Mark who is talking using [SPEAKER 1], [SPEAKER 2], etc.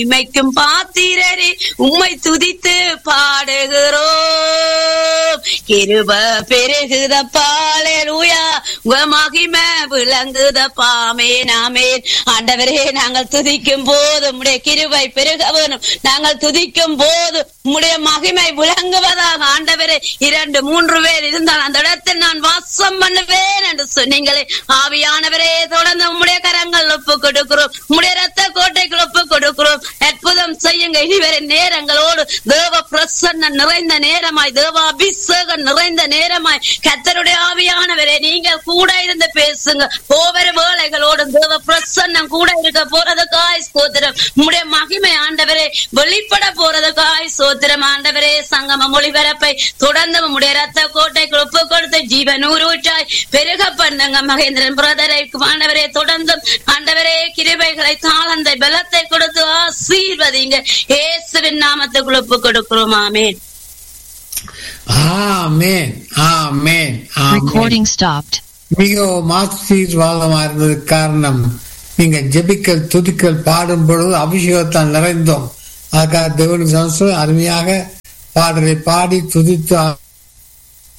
[SPEAKER 1] இமைக்கும் பாத்திரரே உம்மை துதித்து பாடுகிறோம் கிருப பெருகுதப்பாலேலூயா உங்க மகிமை விளங்குதப்பாமே நாமேன் ஆண்டவரே நாங்கள் துதிக்கும் போது உம்முடைய கிருபை பெருகவனும் நாங்கள் துதிக்கும் போது உம்முடைய மகிமை விளங்குவதாக ஆண்டவரே இரண்டு மூன்று பேர் இருந்தால் அந்த இடத்தில் நான் வாசம் பண்ணுவேன் என்று சொன்னீங்களே ஆவியானவரே தொடர்ந்து உம்முடைய கரங்கள் ஒப்பு கொடுக்கிறோம் உம்முடைய ரத்த கோட்டைகள் ஒப்பு கொடுக்கிறோம் அற்புதம் செய்யுங்க இனிவரை நேரங்களோடு தேவ பிரசன்ன நிறைந்த நேரமாய் தேவ அபிஷேகம் நிறைந்த நேரமாய் கத்தருடைய ஆவியானவரே நீங்கள் கூட இருந்து பேசுங்க ஒவ்வொரு வேலைகளோடு தேவ பிரசன்னம் கூட இருக்க போறதுக்காய் சோத்திரம் உம்முடைய மகிமை ஆண்டவரே வெளிப்பட போறதுக்காய் சோத்திரம் ஆண்டவரே சங்கம மொழிபரப்பை தொடர்ந்து உம்முடைய ரத்த கோட்டைக்கு ஒப்பு கொடுத்து ஜீவன் ஊரூற்றாய் பெருக பண்ணுங்க மகேந்திரன் பிரதரை ஆண்டவரே தொடர்ந்தும் ஆண்டவரே கிருபைகளை தாளந்த பலத்தை கொடுத்து ஆசீர்வதிங்க இயேசுவின் நாமத்துக்குள் ஒப்பு கொடுக்கிறோம் ஆமென்
[SPEAKER 2] ஆமென் ஆமென் ஆமென்
[SPEAKER 3] Recording stopped.
[SPEAKER 2] மிகவும் ஆசீர்வாதமா இருந்ததுக்கு காரணம் நீங்க ஜெபிக்கல் துதிக்கல் பாடும் பொழுது அபிஷேகத்தால் நிறைந்தோம் அதுக்காக தேவனுக்கு சமஸ்து அருமையாக பாடலை பாடி துதித்து